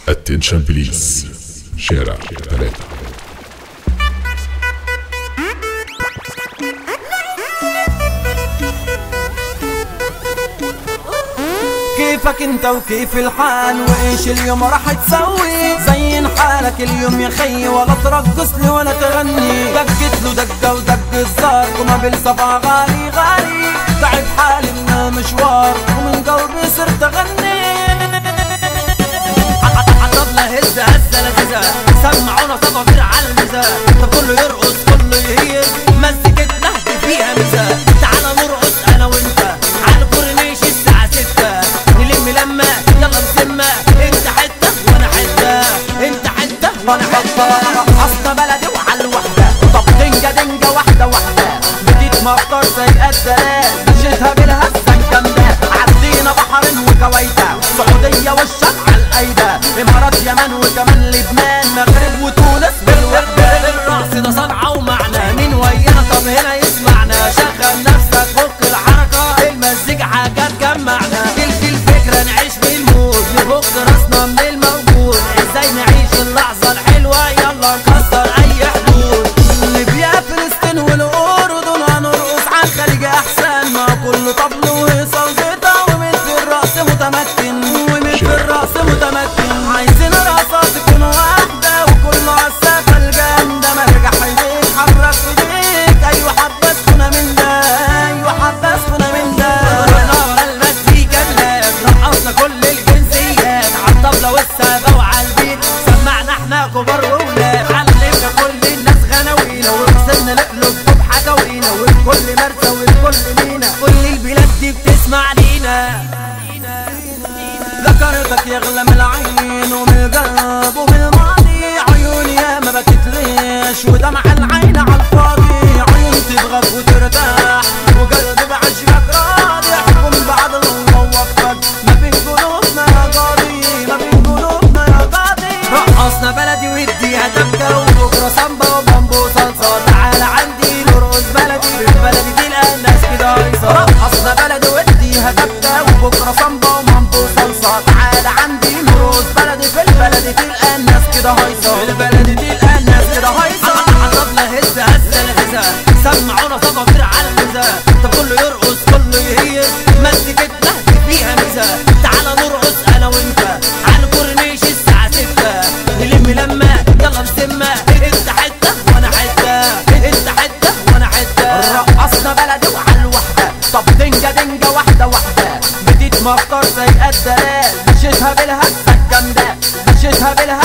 اتنشن بليز شارع ثلاثة كيفك انت وكيف الحال وايش اليوم راح تسوي زين حالك اليوم يا خي ولا ترقص لي ولا تغني دقت له دقه ودق الزار وما بالصفا غالي غالي تعب حالي من المشوار ومن قلبي صرت اغني عطبنا هز هزه لذيذه سمعونا صفافير على الميزه طب كله يرقص كله يهيج مزيكتنا دي فيها ميزه تعالى نرقص انا وانت على الكورنيش الساعه 6 نلم لمه يلا نسمه انت حته وانا حته انت حته وانا حته اصل بلدي وعلى الوحده طب دنجه دنجه واحده واحده بديت مفطر زي الدلال مشيتها بالهزه الجامده عدينا بحرين وكويتا سعوديه والشام على الايده امارات يمن وكمان لبنان مغرب وتونس بالوحده الرقص ده صنعه ومعنى مين ويانا طب هنا يسمعنا شغل نفسك فك الحركه المزيكا حاجه تجمعنا تلك الفكره نعيش بالمود نفك راسنا من الموجود ازاي نعيش اللحظه الحلوه يلا نكسر اي حدود ليبيا فلسطين والاردن هنرقص على الخليج احسن ما كله طبل وهيصه وزيطه ومن في الرقص متمكن ومن في الرقص متمكن عايزين رقصات تكون واحده وكله على السقف الجامده ما ترجع ايديك حرك ايديك ايوه حبسكنا من ده ايوه حبسكنا من ده رحنا ورا المزيكا اللاب رقصنا كل الجنسيات عالطبلة والسابة وعلى البيت سمعنا احنا كبار وولاد علمنا كل الناس غناوينا ووصلنا نقلب بحكاوينا والكل مرسى والكل مينا كل البلاد دي بتسمع لينا ذكرتك يغلى من العين ومن القلب ومن الماضي عيوني يا ما بكت ليش ودمع العين على الفاضي عيون تبغاك وترتاح وقلبي بعشقك راضي احكم بعد الله وفقك ما بين قلوبنا يا قاضي ما بين قلوبنا يا قاضي رقصنا بلدي واديها دبكة وبكرة سامبا وبامبو صلصة تعالى عندي نرقص بلدي في بلدي تلقى الناس كده هيصة رقصنا بلدي وديها دبكة وبكرة صنبا ومامبو صلصة تعالى عندي نروس بلدي في البلد تلقى الناس كده هيصة في البلد تلقى الناس كده هيصة عطبنا هز هزة لذيذة سمعونا صفافير على الميزة طب كله يرقص كله يهيج مزيكتنا دي فيها ميزة تعالى نرقص انا وانت على الكورنيش الساعة 6 نلم لمة يلا نسمة انت حتة وانا حتة انت حتة وانا حتة رقصنا بلدي وعلى الوحدة طب دنجة دنجة واحدة واحدة بديت مفطر زي الدلال مشيتها بالهزة الجامدة مشيتها بالهزة